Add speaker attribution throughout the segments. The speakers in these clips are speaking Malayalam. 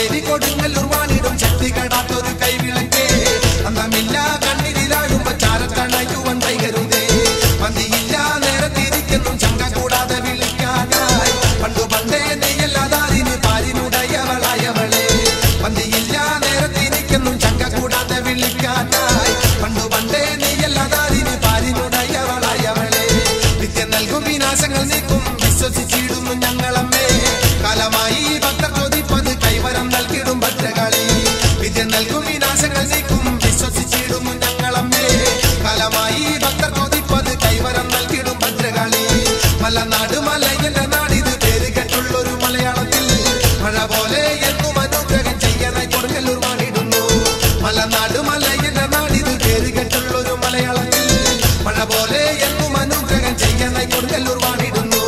Speaker 1: ദേവി കൊടുങ്ങല്ലൂർ വാണിടും ശക്തി കടാത്തൊരു കൈവിളക്കേ അന്തമില്ല കണ്ണിലാഴുമ്പോ ചാരത്തണയുവൻ കൈകരുതേ മതിയില്ല നേരത്തിരിക്കുന്നു ചങ്ക കൂടാതെ വിളിക്കാനായി പണ്ടു പണ്ടേ നീയല്ലാതാരിന് പാരിനുടയവളായവളെ മതിയില്ല നേരത്തിരിക്കുന്നു ചങ്ക കൂടാതെ വിളിക്കാനായി പണ്ടു പണ്ടേ നീയല്ലാതാരിന് പാരിനുടയവളായവളെ വിദ്യ നൽകും വിനാശങ്ങൾ നീക്കും വിശ്വസിച്ചിടുന്നു ഞങ്ങളമ്മേ കാലമായി ഭക്തർ ചോദിപ്പത് കൈവരം നൽകിടും ഭദ്രകാളി വിദ്യ നൽകും വിനാശങ്ങൾ നീക്കും വിശ്വസിച്ചിടുന്നു ഞങ്ങളമ്മേ കാലമായി ഭക്തർ ചോദിപ്പത് കൈവരം നൽകിടും ഭദ്രകാളി മലനാട് മലയന്റെ നാടിത് പേര് കേട്ടുള്ളൊരു മലയാളത്തിൽ മഴ പോലെ എന്നും അനുഗ്രഹം ചെയ്യാനായി കൊടുങ്ങല്ലൂർ വാണിടുന്നു മലനാട് മലയന്റെ നാടിത് പേര് കേട്ടുള്ളൊരു മലയാളത്തിൽ മഴ പോലെ എന്നും അനുഗ്രഹം ചെയ്യാനായി കൊടുങ്ങല്ലൂർ വാണിടുന്നു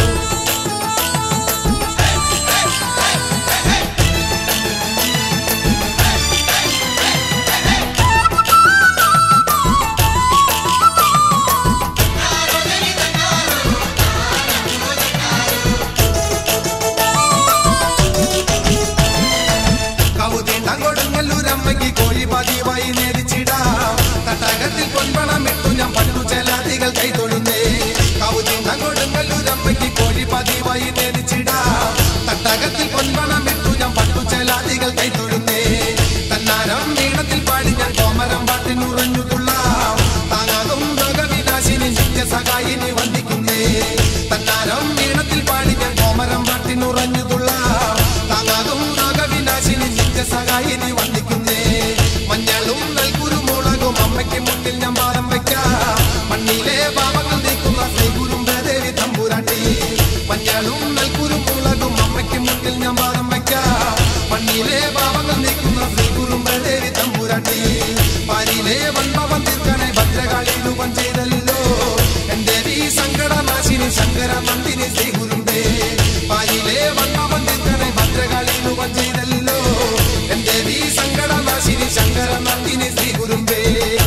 Speaker 1: കൗതീണ്ടാം കൊടുങ്ങല്ലൂരമ്മയ്ക്ക് കോഴി പതിവായി നേരിച്ചിടാം തട്ടകത്തിൽ പൊൻപണം ഇട്ടു ഞാൻ പട്ടു ചെലാതികൾ കൈതൊഴുന്നേ കൗതീണ്ടാം കൊടുങ്ങല്ലൂരമ്മയ്ക്ക് കോഴി പതിവായി നേരിച്ചിടാം തട്ടകത്തിൽ പൊൻപണം ഇട്ടു ഞാൻ പട്ടു ചെലാതികൾ കൈതൊഴുന്നേ തന്നാരം വീണത്തിൽ പാടി ഞാൻ കോമരം പാട്ടിനുറഞ്ഞു തുള്ളാം താങ്ങാകും രോഗവിനാശിനി നിത്യ സഹായിനി വന്ദിക്കുന്നേ തന്നാരം വീണത്തിൽ പാടി ഞാൻ കോമരം പാട്ടിനുറഞ്ഞു തുള്ളാം താങ്ങാകും രോഗവിനാശിനി നിത്യ സഹായിനി വന്ദിക്കുന്നേ മഞ്ഞളും നൽകുരുമുളകും അമ്മയ്ക്ക് മുന്നിൽ ഞാൻ പാദം വയ്ക്കാം മണ്ണിലെ പാപങ്ങൾ നീക്കുന്ന ശ്രീകുരുമ്പദേവി തമ്പുരാട്ടി മഞ്ഞളും നൽകുരുമുളകും അമ്മയ്ക്ക് മുന്നിൽ ഞാൻ പാദം വയ്ക്കാം മണ്ണിലെ പാപങ്ങൾ നീക്കുന്ന ശ്രീകുരുമ്പദേവി തമ്പുരാട്ടി പാരിലെ വൻപവൻ തീർക്കണേ ഭദ്രകാളി രൂപം ചെയ്തല്ലോ എന്റെ ഈ സങ്കടനാശിനി ശങ്കര നന്ദിനി ശ്രീകുരുമ്പേ പാരിലെ വൻപവൻ തീർക്കണേ ഭദ്രകാളി രൂപം ചെയ്തല്ലോ എന്റെ ഈ സങ്കടനാശിനി ശങ്കര നന്ദിനി ശ്രീകുരുമ്പേ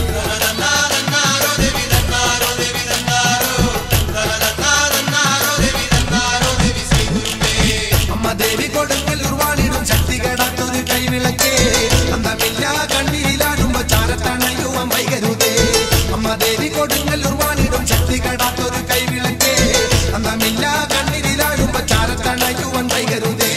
Speaker 1: അമ്മ ദേവി കൊടുങ്ങല്ലൂർ വാണിടും ശക്തി കേടാത്തൊരു കൈവിളക്കേ അന്തമില്ല കണ്ണീരിലാടുമ്പോ ചാരത്തണയുവൻ വൈകരുതേ അമ്മ ദേവി കൊടുങ്ങല്ലൂർ വാണിടും ശക്തി കേടാത്തൊരു കൈവിളക്കേ അന്തമില്ല കണ്ണീരിലാടുമ്പോ ചാരത്തണയുവൻ വൈകരുതേ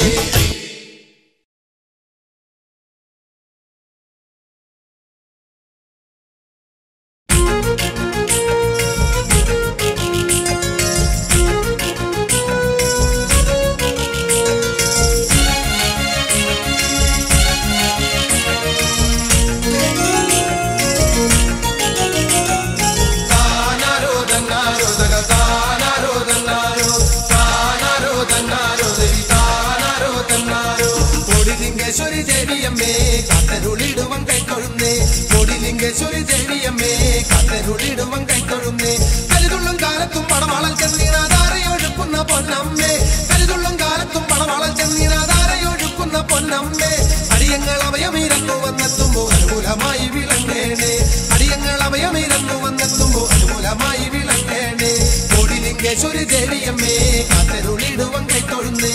Speaker 1: താനാരോ തന്നാരോ തക താനാരോ തന്നാരോ താനാരോ തന്നാരോ ദേവി താനാരോ തന്നാരോ കൊടിലിംഗേശ്വരി ദേവിയമ്മേ കത്തരുളിടുവൻ കൈക്കൊഴുന്നേ കൊടിലിംഗേശ്വരി ദേവിയമ്മേ കത്തരുളിടുവൻ കൈക്കൊഴുന്നേ കരുതുള്ളും കാലത്തും പടവാളൽ ചെന്നീനാധാരയൊഴുക്കുന്ന പൊന്നമ്മേ കരുതുള്ളും കാലത്തും പടവാളൽ ചെന്നീനാധാരയൊഴുക്കുന്ന പൊന്നമ്മേ അടിയങ്ങൾ അവയമിരന്നു വന്നെത്തുമ്പോ അനുകൂലമായി വിളങ്ങേണേ അടിയങ്ങൾ അവയമിരന്നു വന്നെത്തുമ്പോ അനുകൂലമായി വിളങ്ങേണേ കോടിലിംഗേശ്വരി ദേവിയമ്മേ കാത്തരുളിടുവൻ കൈത്തൊഴുന്നേ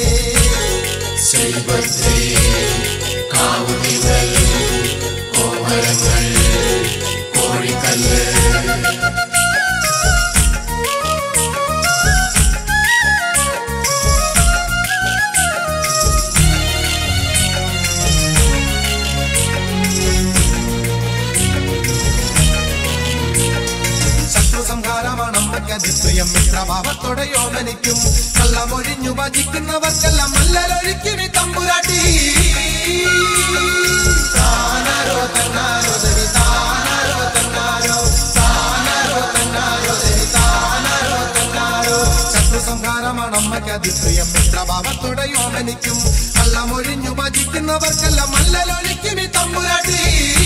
Speaker 1: ശത്രു സംഹാരമാണ് അമ്മയ്ക്കതിപ്രിയം മിത്രഭാവത്തോടെ യോമനിക്കും കള്ളമൊഴിഞ്ഞു ഭജിക്കുന്നവർക്കെല്ലാം മല്ലലൊഴുക്കിനി തമ്പുരാട്ടി താനാരോ തന്നാരോ ദേവി താനാരോ തന്നാരോ താനാരോ തന്നാരോ ദേവി താനാരോ തന്നാരോ ശത്രു സംഹാരമാണ് അമ്മയ്ക്കതിപ്രിയം മിത്രഭാവത്തോടെ യോമനിക്കും കള്ളമൊഴിഞ്ഞു ഭജിക്കുന്നവർക്കെല്ലാം മല്ലലൊഴുക്കിനി തമ്പുരാട്ടി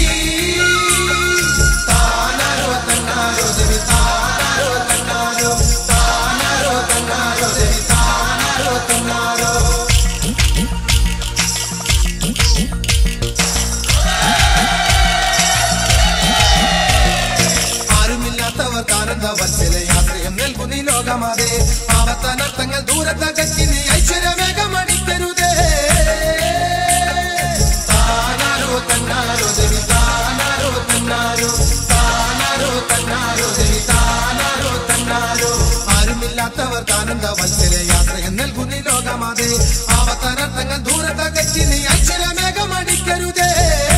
Speaker 1: താനാരോ തന്നാരോ ദേവി താനാരോ തന്നാരോ താനാരോ തന്നാരോ ദേവി താനാരോ തന്നാരോ ആരുമില്ലാത്തവർക്ക് ആനന്ദവത്സല യാത്രയും നൽകുന്നി ലോകമാതെ പാവത്തനർത്ഥങ്ങൾ ദൂരത്തകറ്റി നീ ഐശ്വര്യവേഗമടിക്കരുതേ ആനന്ദ വത്സര യാത്രകൾ നൽകുന്നി ലോകമാതെ ആവത്തനർത്ഥങ്ങൾ ദൂരത്തകറ്റി നീ അക്ഷരമേഘമടിക്കരുതേ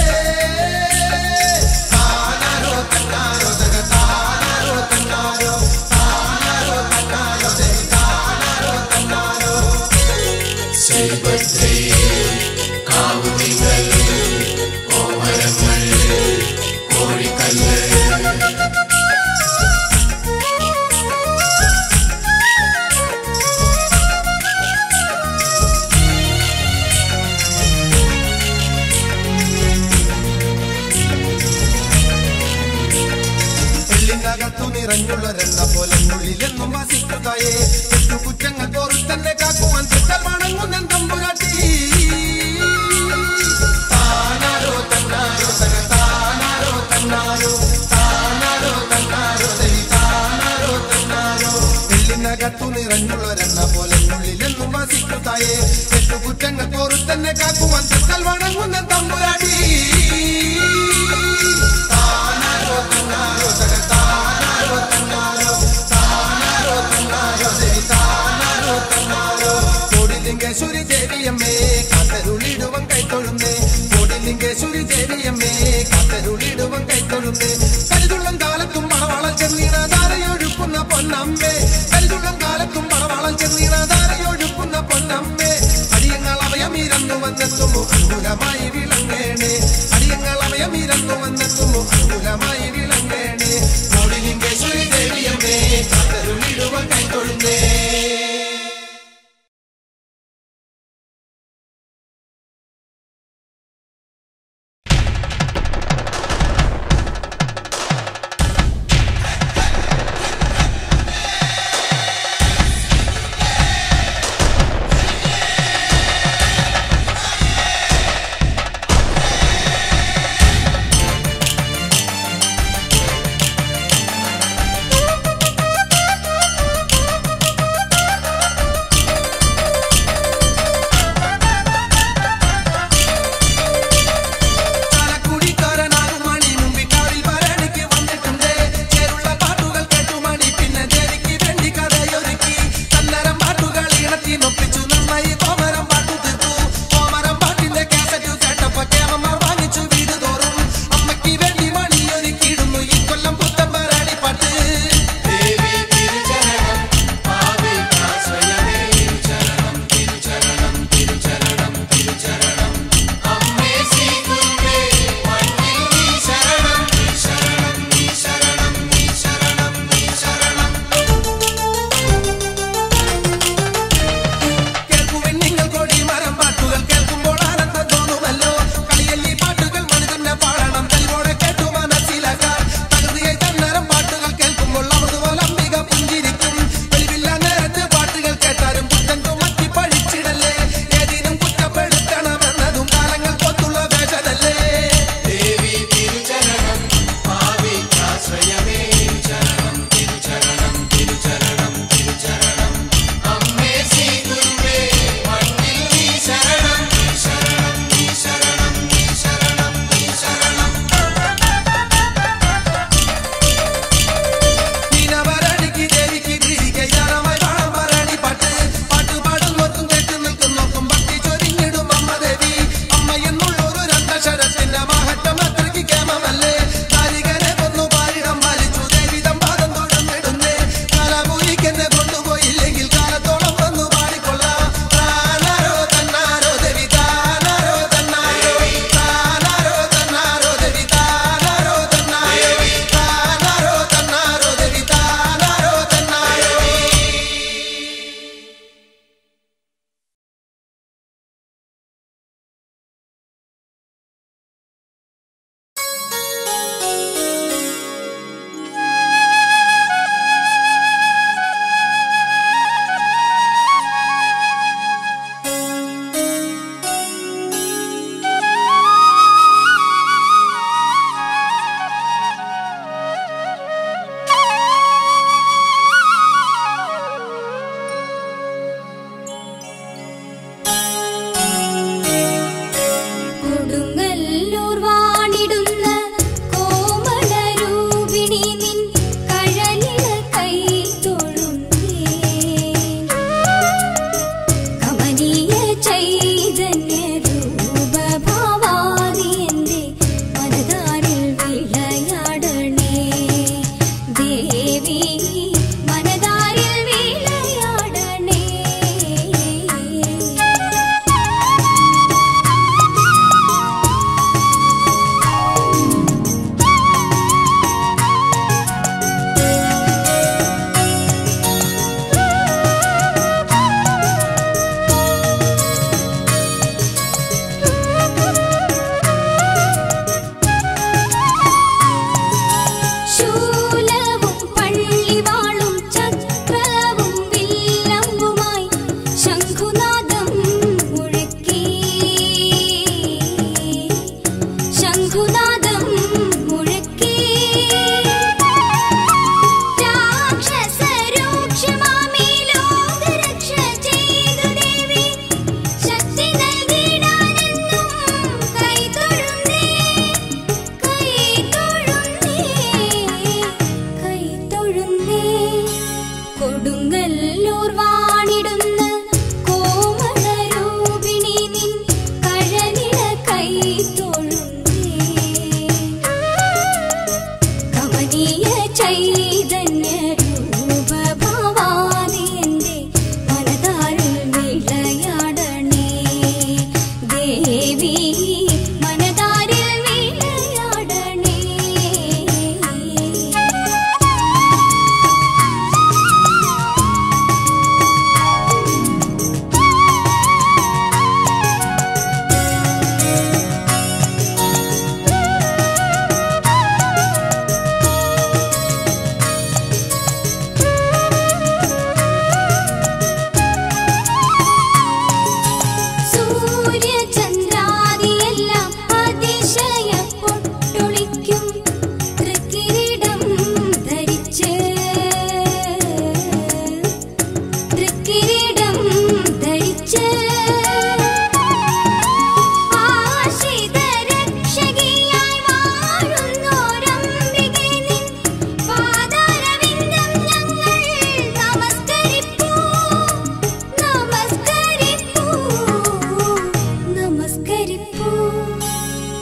Speaker 1: താനാരോ തന്നാരോ തക താനാരോ തന്നാരോ താനാരോ തന്നാരോ തക താനാരോ തന്നാരോ
Speaker 2: ശ്രീഭദ്രേ കാവുതികൾ കോമരങ്ങൾ കോഴിക്കല്ല്
Speaker 1: എള്ളിനകത്തു നിറഞ്ഞുള്ളരെന്ന പോലെ ഉള്ളിലെന്നും വസിക്കുകയെ എട്ടു കുറ്റങ്ങൾ തോറിൽ തന്നെ കാക്കുവാൻ തെറ്റൽ വണങ്ങുന്ന തമ്പുരാട്ടി താനാരോ തന്നാരോ തക താനാരോ തന്നാരോ താനാരോ തന്നാരോ തരി താനാരോ തന്നാരോ എള്ളിനകത്തു നിറഞ്ഞുള്ളരെന്ന പോലെ ഉള്ളിലെന്നും വസിക്കുകയെ എട്ടു കുറ്റങ്ങൾ തോറിൽ തന്നെ കാക്കുവാൻ തെറ്റൽ വണങ്ങുന്ന തമ്പുരാട്ടി താനാരോ തന്നാരോ തക താനാരോ തന്നാരോ താനാരോ തന്നാരോ ദേവി താനാരോ തന്നാരോ കോടിലിംഗേശ്വരി ദേവിയമ്മേ കാത്തരുളിടുവൻ കൈത്തൊഴുന്നേ കോടിലിംഗേശ്വരി ദേവിയമ്മേ കാത്തരുളിടുവൻ കൈത്തൊഴുന്നേ കരുതുള്ളം കാലത്തും മണവാളൻ ചെന്നീണ ധാരയൊഴുക്കുന്ന പൊന്നമ്മേ കരുതുള്ളം കാലത്തും മണവാളൻ ചെന്നീണ ധാരയൊഴുക്കുന്ന പൊന്നമ്മേ അടിയങ്ങൾ അഭയമീരന്നു വന്നെത്തുമോ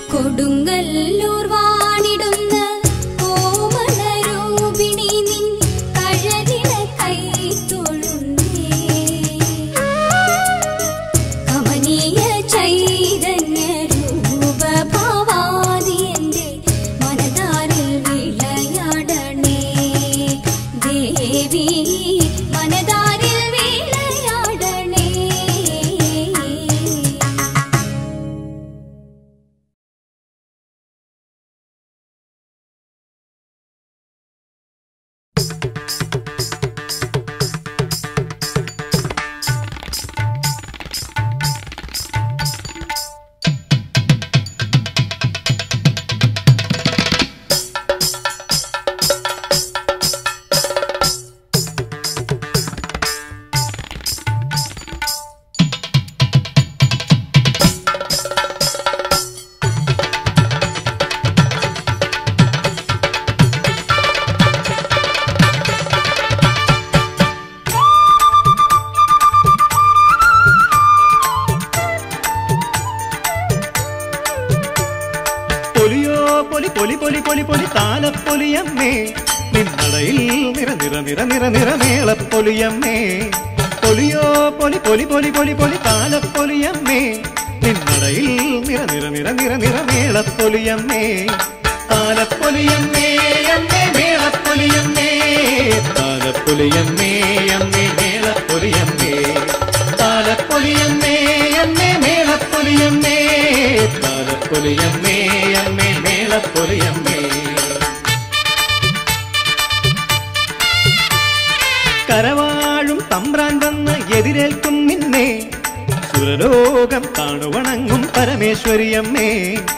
Speaker 3: കൊടുങ്ങല്ലൂർ വാണിടുന്ന കോമളരൂപിണി നിൻ കഴലിന കൈ തൊഴുന്നേ കമനീയ ചൈതന്യ രൂപഭാവാദി എന്റെ മനതാരിൽ വിളയാടണേ ദേവി മനതാരിൽ വിളയാടണേ
Speaker 4: പൊലിയോ പൊലി പൊലി പൊലി പൊലി പൊലി താലപ്പൊലിയമ്മേ നിന്നടയിൽ നിറ നിറ നിറ നിറ നിറ മേളപ്പൊലിയമ്മേ പൊലിയോ പൊലി പൊലി പൊലി പൊലി പൊലി താലപ്പൊലിയമ്മേ നിന്നടയിൽ നിറ നിറ നിറ നിറ നിറ മേളപ്പൊലിയമ്മേ താലപ്പൊലിയമ്മേ അമ്മേ മേളപ്പൊലിയമ്മേ താലപ്പൊലിയമ്മേ അമ്മേ മേളപ്പൊലിയമ്മേ താലപ്പൊലിയമ്മേ അമ്മേ മേളപ്പൊലിയമ്മേ താലപ്പൊലിയമ്മേ അമ്മേ മേളപ്പൊലിയമ്മേ കരവാഴും തമ്പ്രാൻ വന്ന് എതിരേൽക്കും നിന്നെ സുരലോകം കാണുവണങ്ങും പരമേശ്വരിയമ്മേ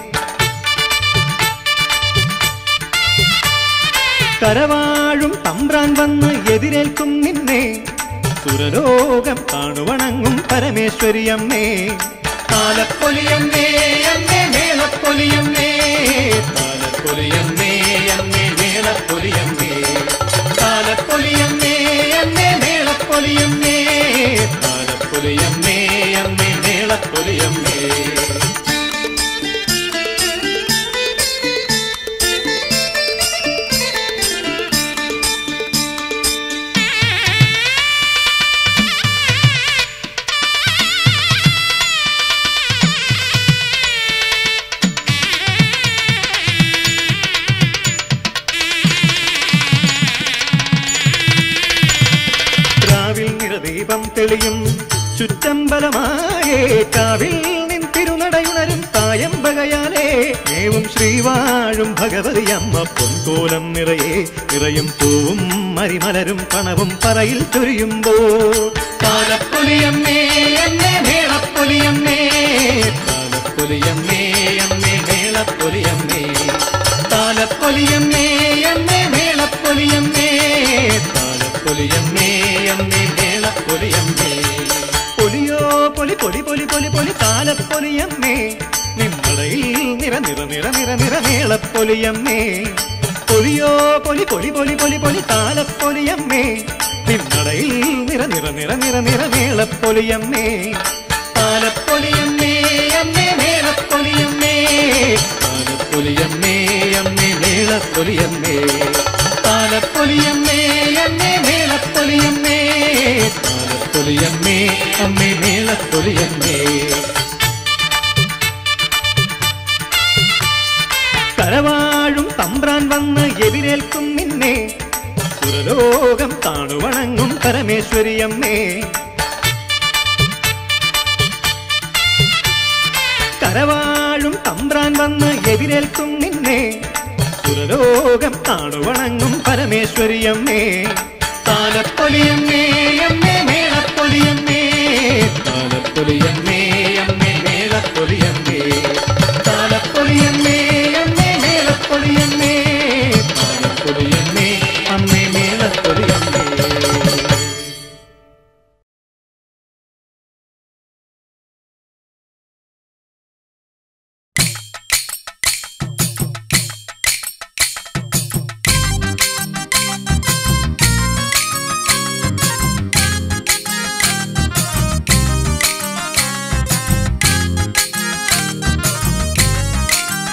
Speaker 4: കരവാഴും തമ്പ്രാൻ വന്ന് എതിരേൽക്കും നിന്നെ സുരലോകം കാണുവണങ്ങും പരമേശ്വരിയമ്മേ താലപ്പൊലിയമ്മേ അമ്മേ മേളപ്പൊലിയമ്മേ താലപ്പൊലിയമ്മേ അമ്മേ മേളപ്പൊലിയമ്മേ താലപ്പൊലിയമ്മേ അമ്മേ മേളപ്പൊലിയമ്മേ താലപ്പൊലിയമ്മേ അമ്മേ മേളപ്പൊലിയമ്മേ രാവിൽ നിറദീപം തെളിയും ചുറ്റമ്പലമായേ കാവിൽ നിൻ തിരുനടയുണരും തായമ്പകയാലേ ഏവും ശ്രീവാഴും ഭഗവതി അമ്മ പൊൻകോലം നിറയെ നിറയും പൂവും മരിമലരും പണവും പറയിൽ ചൊരിയുമ്പോ താലപ്പൊലിയമ്മേ അമ്മേ മേളപ്പൊലിയമ്മേ താലപ്പൊലിയമ്മേ അമ്മേ മേളപ്പൊലിയമ്മേ താലപ്പൊലിയമ്മേ അമ്മേ മേളപ്പൊലിയമ്മേ താലപ്പൊലിയമ്മേ അമ്മേ മേളപ്പൊലിയമ്മേ പൊലിയോ പൊലി പൊലി പൊലി പൊലി പൊലി താലപ്പൊലിയമ്മേ നിമ്മടയിൽ നിറ നിറ നിറ നിറ നിറ മേളപ്പൊലിയമ്മേ പൊലിയോ പൊലി പൊലി പൊലി പൊലി പൊലി താലപ്പൊലിയമ്മേ നിമ്മടയിൽ നിറ നിറ നിറ നിറ നിറ മേളപ്പൊലിയമ്മേ താലപ്പൊലിയമ്മേ അമ്മേ മേളപ്പൊലിയമ്മേ താലപ്പൊലിയമ്മേ അമ്മേ മേളപ്പൊലിയമ്മേ താലപ്പൊലിയമ്മേ അമ്മേ മേളപ്പൊലിയമ്മേ താലപ്പൊലിയമ്മേ അമ്മേ മേളപ്പൊലിയമ്മേ കരവാഴും തമ്പ്രാൻ വന്ന് എതിരേൽക്കും നിന്നെ സുരലോകം കാണുവണങ്ങും പരമേശ്വരിയമ്മേ കരവാഴും തമ്പ്രാൻ വന്ന് എതിരേൽക്കും നിന്നെ സുരലോകം കാണുവണങ്ങും പരമേശ്വരിയമ്മേ താലപ്പൊലിയമ്മേ അമ്മേ മേളപ്പൊലിയമ്മേ താലപ്പൊലിയമ്മേ അമ്മേ മേളപ്പൊലിയമ്മേ താലപ്പൊലിയമ്മേ അമ്മേ മേളപ്പൊലിയമ്മേ താലപ്പൊലിയമ്മേ അമ്മേ മേളപ്പൊലിയമ്മേ
Speaker 3: ും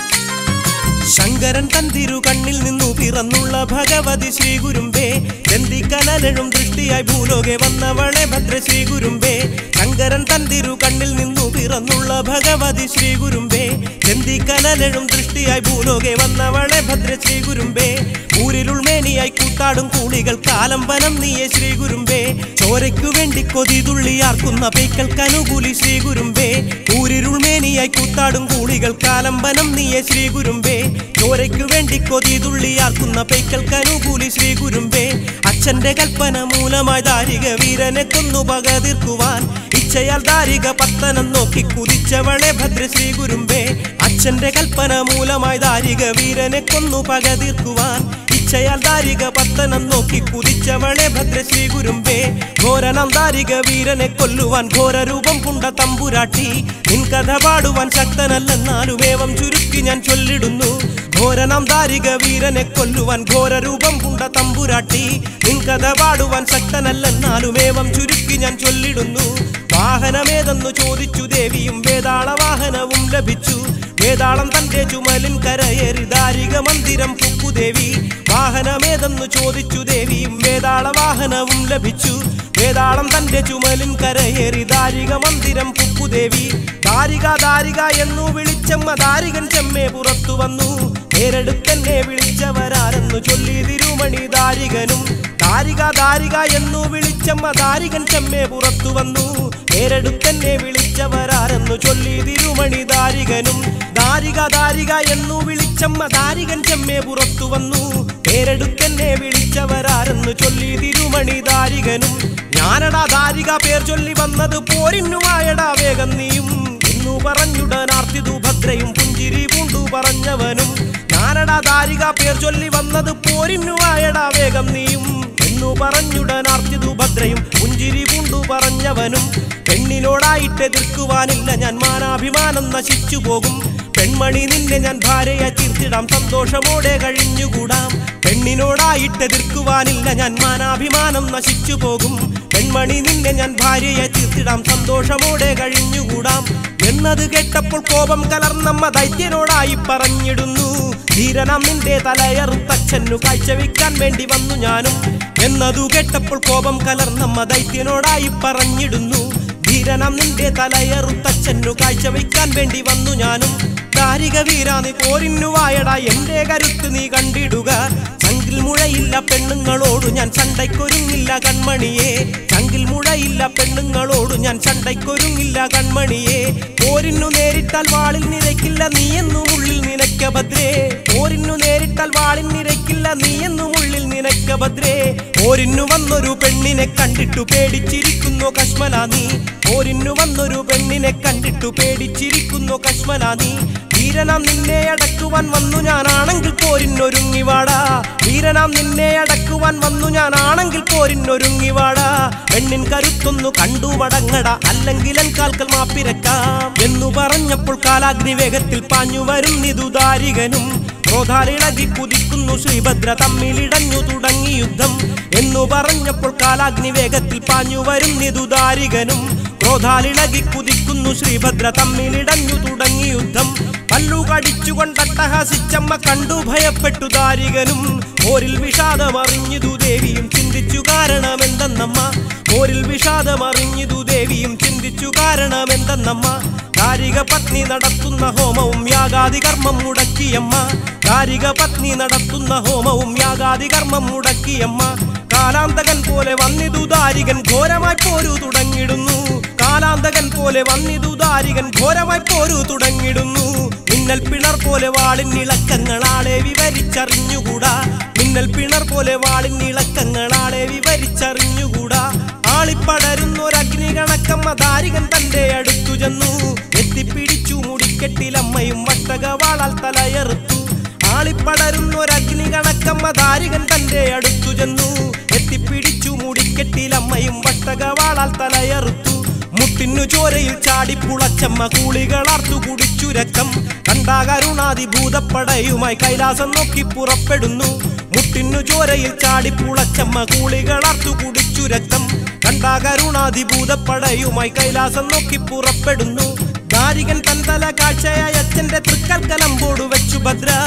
Speaker 5: ശങ്കരൻ തന്തിരു കണ്ണിൽ നിന്നു പിറന്നുള്ള ഭഗവതി ശ്രീ ഗുരുമ്പേ ചന്തിക്കനലഴും ദൃഷ്ടിയായി ഭൂലോകെ വന്നവളെ ഭദ്ര ശ്രീ ഗുരുമ്പേ ശങ്കരൻ തന്തിരു കണ്ണിൽ നിന്നു പിറന്നുള്ള ഭഗവതി ശ്രീ ഗുരുമ്പേ ചന്തിക്കനലഴും ദൃഷ്ടിയായി ഭൂലോകെ വന്നവളെ ഭദ്ര ശ്രീ ഗുരുമ്പേ ഊരിലുൾമേനിയായി കൂട്ടാടും കൂളികൾ കാലംബനം നീയെ ശ്രീ ഗുരുമ്പേ ചോരയ്ക്കു വേണ്ടി കൊതി തുള്ളിയാർക്കുന്ന പൈക്കൾക്കനുകൂലി ശ്രീ ഗുരുമ്പേ ഊരിരുൾമേനിയായി കൂത്താടും കൂളികൾ കാലംബനം നീയെ ശ്രീ ഗുരുമ്പേ ചോരയ്ക്കു വേണ്ടി കൊതി തുള്ളിയാർക്കുന്ന പൈക്കൾക്കനുകൂലി ശ്രീ ഗുരുമ്പേ അച്ഛന്റെ കൽപ്പന മൂലമായി ദാരിക വീരനെ കൊന്നു പകതീർക്കുവാൻ ഇച്ഛയാൽ ദാരിക പത്തനം നോക്കി കുതിച്ചവളെ ഭദ്രശ്രീ ഗുരുമ്പേ അച്ഛന്റെ കൽപ്പന മൂലമായി ദാരിക വീരനെ കൊന്നു പകതീർക്കുവാൻ ഇച്ഛയാൽ ദാരിക പത്തനം നോക്കി കുതിച്ചവളെ ഭദ്രശ്രീ ഗുരുമ്പേ ഘോരനം ദാരിക വീരനെ കൊല്ലുവാൻ ഘോരരൂപം പുണ്ട തമ്പുരാട്ടി നിൻ കഥ പാടുവാൻ ശക്തനല്ലെന്നാലും ഏവം ചുരുക്കി ഞാൻ ചൊല്ലിടുന്നു ഘോരനം ദാരിക വീരനെ കൊല്ലുവാൻ ഘോരരൂപം പുണ്ട തമ്പുരാട്ടി നിൻ കഥ പാടുവാൻ ശക്തനല്ലെന്നാലും ഏവം ചുരുക്കി ഞാൻ ചൊല്ലിടുന്നു വാഹനമേതെന്നു ചോദിച്ചു ദേവിയും വേതാള വാഹനവും ലഭിച്ചു വേതാളം തന്റെ ചുമലിൻ കരയേറി ദാരിക മന്ദിരം പുക്കുദേവി വാഹനമേതെന്നു ചോദിച്ചു ദേവിയും വേതാള വാഹനവും ലഭിച്ചു വേതാളം തന്റെ ചുമലിൻ കരയേറി ദാരിക മന്ദിരം പുക്കുദേവി ദാരിക ദാരിക എന്നു വിളിച്ചമ്മ ദാരികൻ ചെമ്മേ പുറത്തു വന്നു നേരെടുത്തെന്നെ വിളിച്ചവരാരെന്നു ചൊല്ലി തിരുമണി ദാരികനും ദാരിക ദാരിക എന്നു വിളിച്ചമ്മ ദാരികൻ ചെമ്മേ പുറത്തു വന്നു നേരെടുത്തെന്നെ വിളിച്ചവരാരെന്നു ചൊല്ലി തിരുമണി ദാരികനും ദാരിക ദാരിക എന്നു വിളിച്ചമ്മ ദാരികൻ ചെമ്മേ പുറത്തു വന്നു പേരെടുത്തെന്നെ വിളിച്ചവരാരെന്നു ചൊല്ലി തിരുമണി ദാരികനും ഞാനടാ ദാരിക പേർ ചൊല്ലി വന്നത് പോരിന്നുമായടാ വേഗം നീയും എന്നു പറഞ്ഞുടനാർത്തിതു ഭദ്രയും പുഞ്ചിരി പൂണ്ടു പറഞ്ഞവനും ഞാനടാ ദാരിക പേർ ചൊല്ലി വന്നത് പോരിന്നുമായടാ വേഗം നീയും എന്നു പറഞ്ഞുടനാർത്തിതു ഭദ്രയും പുഞ്ചിരി പൂണ്ടു പറഞ്ഞവനും പെണ്ണിനോടായിട്ട് എതിർക്കുവാനില്ല ഞാൻ മാനാഭിമാനം നശിച്ചു പോകും പെൺമണി നിന്നെ ഞാൻ ഭാര്യയായി തീർത്തിടാം സന്തോഷമോടെ കഴിഞ്ഞുകൂടാം പെണ്ണിനോടായിട്ട് എതിർക്കുവാനില്ല ഞാൻ മാനാഭിമാനം നശിച്ചു പോകും പെൺമണി നിന്നെ ഞാൻ ഭാര്യയായി തീർത്തിടാം സന്തോഷമോടെ കഴിഞ്ഞുകൂടാം എന്നത് കേട്ടപ്പോൾ കോപം കലർന്നമ്മ ദൈത്യനോടായി പറഞ്ഞിടുന്നു ധീരനാം നിന്റെ തലയറുത്തച്ഛനു കാഴ്ചവെക്കാൻ വേണ്ടി വന്നു ഞാനും എന്നതു കേട്ടപ്പോൾ കോപം കലർന്നമ്മ ദൈത്യനോടായി പറഞ്ഞിടുന്നു ധീരനാം നിന്റെ തലയറുത്തച്ഛനു കാഴ്ചവെക്കാൻ വേണ്ടി വന്നു ഞാനും ദാരിക വീരാ നീ പോരിന്നു വായടാ എന്റെ കരുത്ത് നീ കണ്ടിടുക ചങ്കിൽ മുഴയില്ല പെണ്ണുങ്ങളോടു ഞാൻ ചണ്ടയ്ക്കൊരുങ്ങില്ല കൺമണിയെ ചങ്കിൽ മുഴയില്ല പെണ്ണുങ്ങളോടു ഞാൻ ചണ്ടയ്ക്കൊരുങ്ങില്ല കൺമണിയെ പോരിന്നു നേരിട്ടാൽ വാളിൽ നിരക്കില്ല നീ എന്നും ഉള്ളിൽ നിനക്ക ഭദ്രേ പോരിന്നു നേരിട്ടാൽ വാളിൽ നിരക്കില്ല നീ എന്നും ഉള്ളിൽ നിനക്ക ഭദ്രേ പോരിന്നു വന്നൊരു പെണ്ണിനെ കണ്ടിട്ടു പേടിച്ചിരിക്കുന്നു കശ്മല നീ പോരിന്നു വന്നൊരു പെണ്ണിനെ കണ്ടിട്ടു പേടിച്ചിരിക്കുന്നു കശ്മല നീ വീരനാം നിന്നെ അടക്കുവാൻ വന്നു ഞാനാണെങ്കിൽ പോരിന്നൊരുങ്ങിവാടാ വീരനാം നിന്നെ അടക്കുവാൻ വന്നു ഞാനാണെങ്കിൽ പോരിന്നൊരുങ്ങിവാടാ പെണ്ണിൻ കരുത്തൊന്നു കണ്ടു മടങ്ങട അല്ലെങ്കിൽ എൻ കാൽക്കൽ മാപ്പിരക്കാം എന്നു പറഞ്ഞപ്പോൾ കാലാഗ്നി വേഗത്തിൽ പാഞ്ഞു വരുന്നിതു ദാരികനും ക്രോധാലിളകി കുതിക്കുന്നു ശ്രീഭദ്ര തമ്മിലിടഞ്ഞു തുടങ്ങി യുദ്ധം എന്നു പറഞ്ഞപ്പോൾ കാലാഗ്നി വേഗത്തിൽ പാഞ്ഞു വരുന്നിതു ദാരികനും ക്രോധാലിളകി കുതിക്കുന്നു ശ്രീഭദ്ര തമ്മിലിടഞ്ഞു തുടങ്ങി യുദ്ധം പല്ലു കടിച്ചുകൊണ്ടട്ടഹസിച്ചമ്മ കണ്ടു ഭയപ്പെട്ടു ദാരികനും പോരിൽ വിഷാദമറിഞ്ഞിതു ദേവിയും ചിന്തിച്ചു കാരണമെന്തെന്നമ്മ പോരിൽ വിഷാദമറിഞ്ഞിതു ദേവിയും ചിന്തിച്ചു കാരണമെന്തെന്നമ്മ കാരിക പത്നി നടത്തുന്ന ഹോമവും യാഗാദി കർമ്മം മുടക്കിയമ്മ കാരിക പത്നി നടത്തുന്ന ഹോമവും യാഗാദി കർമ്മം മുടക്കിയമ്മ കാലാന്തകൻ പോലെ വന്നിതു ദാരികൻ ഘോരമായി പോരു തുടങ്ങിടുന്നു കാലാന്തകൻ പോലെ വന്നിതു ദാരികൻ ഘോരമായി പോരു തുടങ്ങിടുന്നു മിന്നൽ പിണർ പോലെ വാളിൻ ഇളക്കങ്ങളാളെ വിവരിച്ചറിഞ്ഞുകൂടാ മിന്നൽ പിണർ പോലെ വാളിൻ ഇളക്കങ്ങളാളെ വിവരിച്ചറിഞ്ഞുകൂടാ ആളിപ്പടരുന്നൊരഗ്നി കണക്കമ്മ ദാരികൻ തന്റെ അടുത്തു ചെന്നു എത്തിപ്പിടിച്ചു മുടിക്കെട്ടിലമ്മയും വട്ടകവാളാൽ തലയറുത്തു ആളിപ്പടരുന്നൊരഗ്നി കണക്കമ്മ ദാരികൻ തന്റെ അടുത്തു ചെന്നു എത്തിപ്പിടിച്ചു മുടിക്കെട്ടിലമ്മയും വട്ടകവാളാൽ തലയറുത്തു മുട്ടിനു ചോരയിൽ ചാടിപ്പുളച്ചമ്മ കൂളികളാർത്തു കുടിച്ചു രക്തം കണ്ടാ കരുണാതി ഭൂതപ്പടയുമായി കൈലാസം നോക്കി പുറപ്പെടുന്നു മുട്ടിനു ചോരയിൽ ചാടിപ്പുളച്ചമ്മ കൂളികളാർത്തു കുടിച്ചു രക്തം കണ്ടാ കരുണാതി ഭൂതപ്പടയുമായി കൈലാസം നോക്കി പുറപ്പെടുന്നു ദാരികൻ തൻ തല കാഴ്ചയായ അച്ഛന്റെ തൃക്കൽക്കലമ്പോട് വെച്ചു ഭദ്ര അച്ഛൻ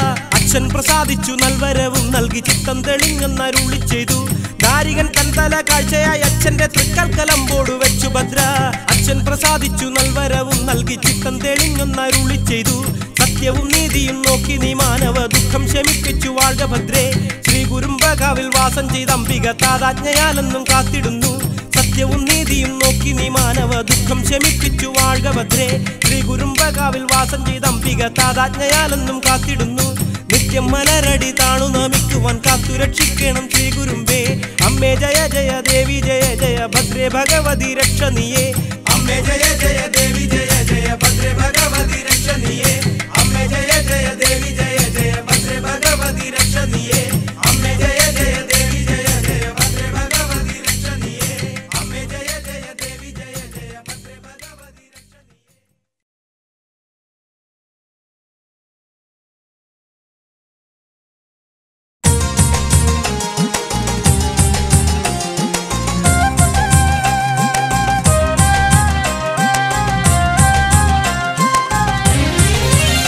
Speaker 5: അച്ഛൻ പ്രസാദിച്ചു നൽവരവും നൽകി ചിത്തം തെളിഞ്ഞെന്നരുളി ചെയ്തു ദാരികൻ തൻതല കാഴ്ചയായി അച്ഛന്റെ തൃക്കൽക്കലമ്പോട് വെച്ചു ഭദ്ര അച്ഛൻ പ്രസാദിച്ചു നൽവരവും നൽകി ചിത്തം തെളിഞ്ഞെന്നരുളി ചെയ്തു സത്യവും നീതിയും നോക്കി നീ മാനവ ദുഃഖം ശമിപ്പിച്ചു വാഴ്ക ഭദ്രേ ശ്രീ ഗുരുംബകാവിൽ വാസം ചെയ്ത അംബിക താതാജ്ഞയാലെന്നും കാത്തിടുന്നു സത്യവും നീതിയും നോക്കി നീ മാനവ ദുഃഖം ശമിപ്പിച്ചു വാഴ്ക ഭദ്രേ ശ്രീ ഗുരുംബകാവിൽ വാസം ചെയ്ത അംബിക താതാജ്ഞയാലെന്നും കാത്തിടുന്നു നിത്യം മലരടി താണു നമിക്കുവാൻ കാത്തു രക്ഷിക്കണം ശ്രീ ഗുരുമ്പേ അമ്മേ ജയ ജയ ദേവി ജയ ജയ ഭദ്രേ ഭഗവതി രക്ഷ നീയേ അമ്മേ ജയ ജയ ദേവി ജയ ജയ ഭദ്രേ ഭഗവതി രക്ഷ നീയേ അമ്മേ ജയ ജയ ദേവി ജയ ജയ ഭദ്രേ ഭഗവതി രക്ഷ നീയേ അമ്മേ ജയ ജയ ദേവി ജയ ജയ ഭദ്രേ ഭഗവതി രക്ഷ നീയേ അമ്മേ ജയ ജയ ദേവി ജയ ജയ ഭദ്രേ ഭഗവതി രക്ഷ നീയേ
Speaker 3: ും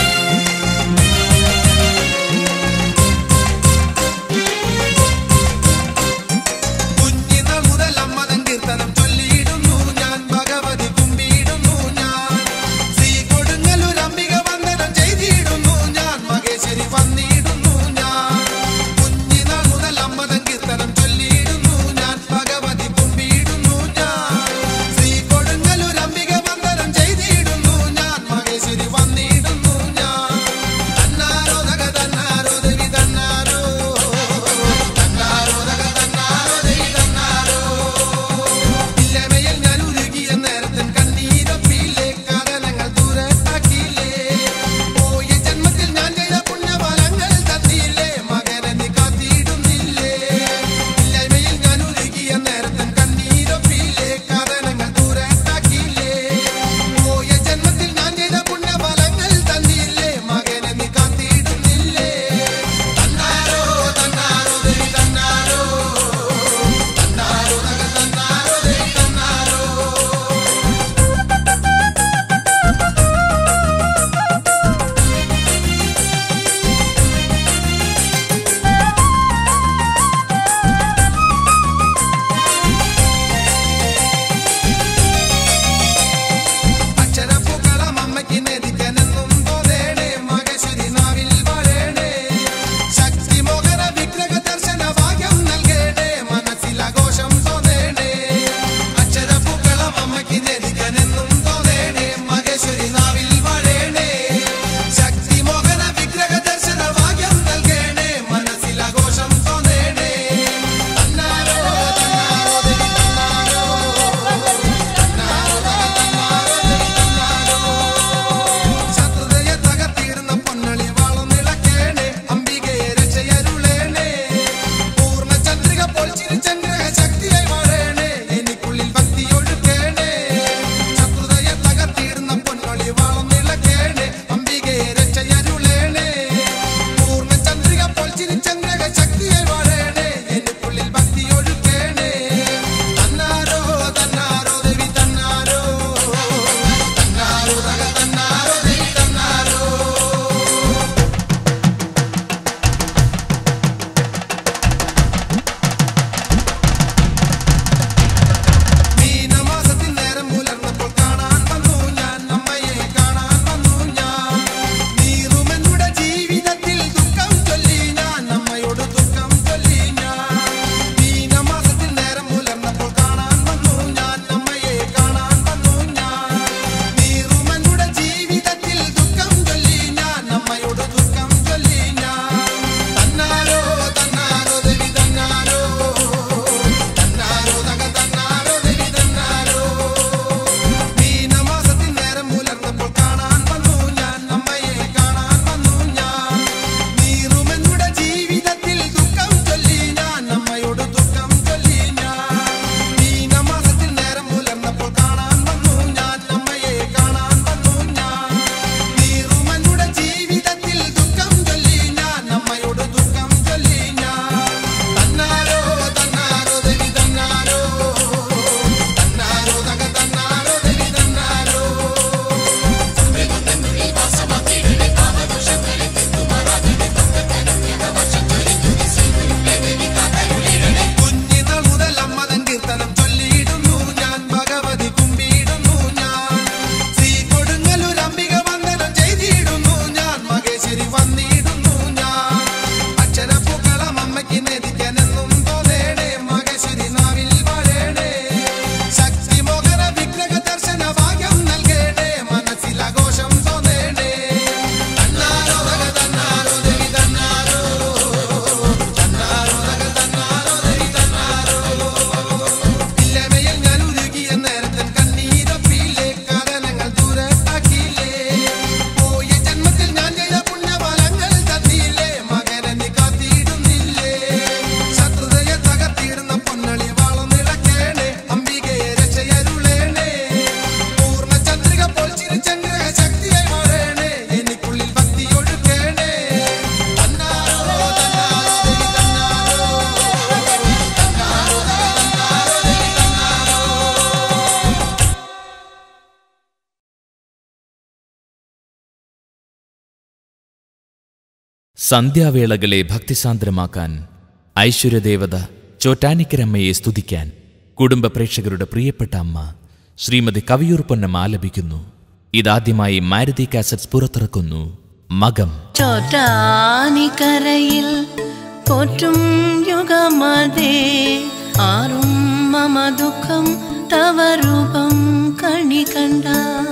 Speaker 6: സന്ധ്യാവേളകളെ ഭക്തിസാന്ദ്രമാക്കാൻ ഐശ്വര്യദേവത ചോറ്റാനിക്കരമ്മയെ സ്തുതിക്കാൻ കുടുംബ പ്രേക്ഷകരുടെ പ്രിയപ്പെട്ട അമ്മ ശ്രീമതി കവിയൂർ പൊന്നം ആലപിക്കുന്നു ഇതാദ്യമായി മാരുതി കാസറ്റ്സ് പുറത്തിറക്കുന്നു മകം
Speaker 7: ചോറ്റാനിക്കരയിൽ പോറ്റും യുഗമതേ ആറും മമ ദുഃഖം തവ രൂപം കണി കണ്ട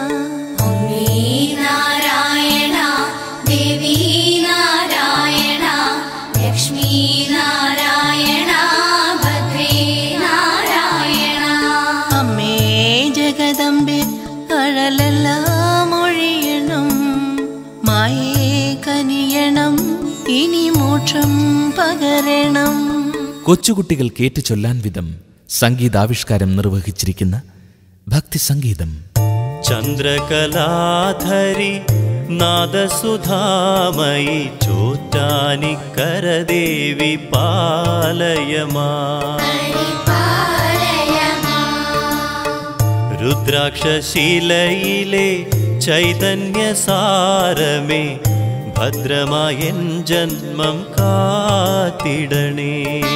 Speaker 3: നാരായണ ദേവി നാരായണ ലക്ഷ്മി നാരായണ ഭദ്രേ നാരായണ
Speaker 7: അമ്മേ ജഗദമ്പെ അഴലെല്ലാം ഒഴിയണം മായേ കനിയണം ഇനി മോക്ഷം പകരണം
Speaker 6: കൊച്ചുകുട്ടികൾ കേട്ടു ചൊല്ലാൻ വിധം സംഗീതാവിഷ്കാരം നിർവഹിച്ചിരിക്കുന്ന ഭക്തിസംഗീതം
Speaker 5: ചന്ദ്രകലാധരി നാദസുധാമയി ചോറ്റാനിക്കരദേവി പാലയമാ രുദ്രാക്ഷശിലയിലെ ചൈതന്യസാരമേ ഭദ്രമായൻ ജന്മം കാത്തിടണേ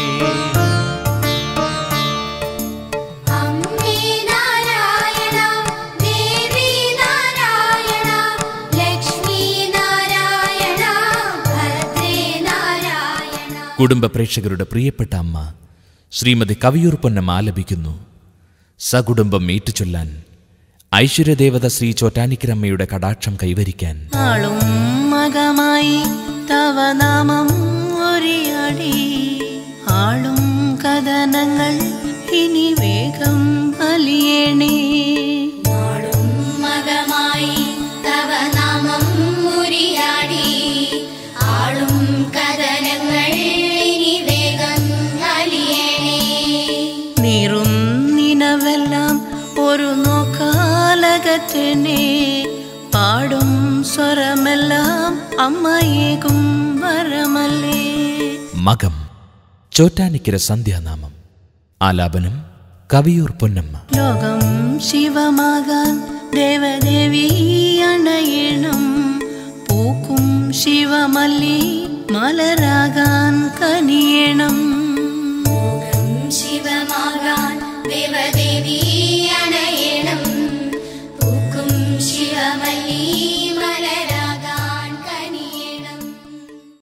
Speaker 3: അമ്മേ നാരായണ ദേവി നാരായണ ലക്ഷ്മി നാരായണ ഭദ്രേ നാരായണ
Speaker 6: കുടുംബ പ്രേക്ഷകരുടെ പ്രിയപ്പെട്ട അമ്മ ശ്രീമതി കവിയൂർ പൊന്നം ആലപിക്കുന്നു സകുടുംബം ഏറ്റുചൊല്ലാൻ ഐശ്വര്യദേവത ശ്രീ ചോറ്റാനിക്കരമ്മയുടെ കടാക്ഷം കൈവരിക്കാൻ
Speaker 7: ആളും മകമായി തവ നാമം ഒരിയാടി ആളും കഥനങ്ങൾ ഇനി വേഗം അലിയണേ
Speaker 3: നാളും മകമായി തവ നാമം മുരിയാടി ആളും കഥനങ്ങൾ ഇനി വേഗം അലിയണേ
Speaker 7: നീറും നിനവെല്ലാം ഒരു നോക്കാലകറ്റനെ പാടും സ്വരമെല്ലാം അമ്മയേകും വരമല്ലേ
Speaker 6: മകം ചോറ്റാനിക്കര സന്ധ്യാനാമം ആലാപനം കവിയൂർ പൊന്നമ്മ
Speaker 7: ലോകം ശിവമാകാൻ ദേവദേവി അണയണം പൂക്കും ശിവമല്ലി മലരാകാൻ കനിയണം